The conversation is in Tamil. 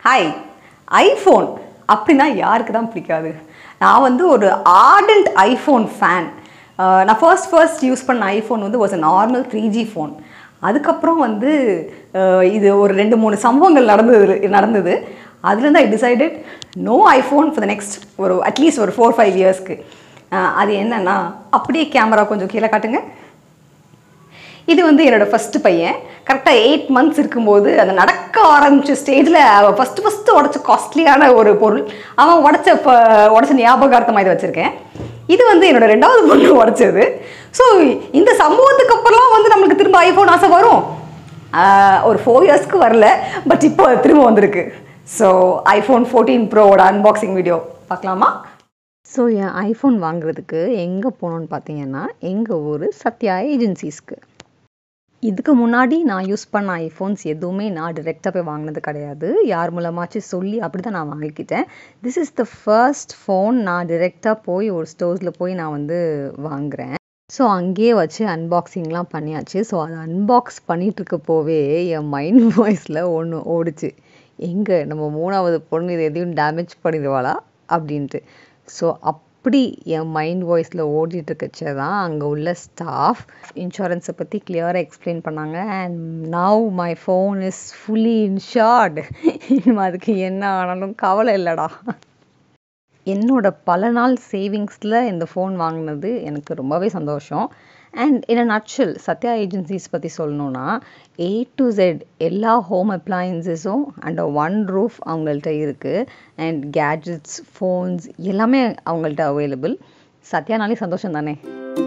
ஹாய் ஐஃபோன் அப்படின்னா யாருக்கு தான் பிடிக்காது நான் வந்து ஒரு ஆர்டன்ட் ஐஃபோன் ஃபேன் நான் ஃபர்ஸ்ட் ஃபர்ஸ்ட் யூஸ் பண்ண ஐஃபோன் வந்து was a normal three G phone அதுக்கப்புறம் வந்து அஹ், இது ஒரு ரெண்டு மூணு சம்பவங்கள் நடந்தது நடந்தது அதுலேருந்து I decided no iPhone for the next ஒரு அட்லீஸ்ட் ஒரு ஃபோர் ஃபைவ் இயர்ஸ்க்கு அது என்னன்னா அப்படியே கேமரா கொஞ்சம் கீழே காட்டுங்க இது வந்து என்னோட ஃபர்ஸ்ட் பையன் கரெக்டாக எயிட் மந்த்ஸ் இருக்கும்போது அந்த நடக்க ஆரம்பிச்ச ஸ்டேஜில் அவன் ஃபஸ்ட்டு ஃபஸ்ட்டு உடச்ச காஸ்ட்லியான ஒரு பொருள் அவன் உடச்ச இப்போ உடச்ச ஞாபகார்த்தமாக இதை வச்சுருக்கேன் இது வந்து என்னோட ரெண்டாவது பொண்ணு உடச்சது ஸோ இந்த சம்பவத்துக்கு அப்புறம் வந்து நம்மளுக்கு திரும்ப ஐஃபோன் ஆசை வரும் ஆஹ் ஒரு ஃபோர் இயர்ஸ்க்கு வரல பட் இப்போ அது திரும்ப வந்திருக்கு ஸோ ஐஃபோன் ஃபோர்டீன் ப்ரோவோட அன்பாக்சிங் வீடியோ பார்க்கலாமா ஸோ என் ஐஃபோன் வாங்குறதுக்கு எங்கே போனோன்னு பார்த்தீங்கன்னா எங்கள் ஊர் சத்யா ஏஜென்சிஸ்க்கு இதுக்கு முன்னாடி நான் யூஸ் பண்ண ஐஃபோன்ஸ் எதுவுமே நான் டிரெக்டாக போய் வாங்கினது கிடையாது யார் மூலமாச்சும் சொல்லி அப்படி தான் நான் வாங்கிக்கிட்டேன் this is the first phone நான் டிரெக்டாக போய் ஒரு ஸ்டோர்ஸில் போய் நான் வந்து வாங்குறேன் ஸோ அங்கேயே வச்சு அன்பாக்சிங்லாம் பண்ணியாச்சு ஸோ அதை அன்பாக்ஸ் பண்ணிட்டு இருக்க போவே என் மைண்ட் வாய்ஸில் ஒன்று ஓடுச்சு எங்கே நம்ம மூணாவது பொண்ணு இது எதையும் டேமேஜ் பண்ணிடுவாளா அப்படின்ட்டு ஸோ அப்படி என் மைண்ட் வாய்ஸில் ஓடிட்டு இருக்கச்சே தான் அங்கே உள்ள ஸ்டாஃப் இன்சூரன்ஸை பற்றி கிளியராக எக்ஸ்பிளைன் பண்ணாங்க and now my phone is fully in short இனிமே அதுக்கு என்ன ஆனாலும் கவலை இல்லைடா என்னோட பல நாள் சேவிங்ஸில் இந்த ஃபோன் வாங்கினது எனக்கு ரொம்பவே சந்தோஷம் and in a nutshell Sathya agencies பற்றி சொல்லணுன்னா ஏ டு ஜெட் எல்லா ஹோம் அப்ளையன்சஸும் அண்ட் ஒன் ரூஃப் அவங்கள்ட்ட இருக்குது அண்ட் கேட்ஜெட்ஸ் ஃபோன்ஸ் எல்லாமே அவங்கள்ட்ட அவைலபிள் சத்யானாலே சந்தோஷம் தானே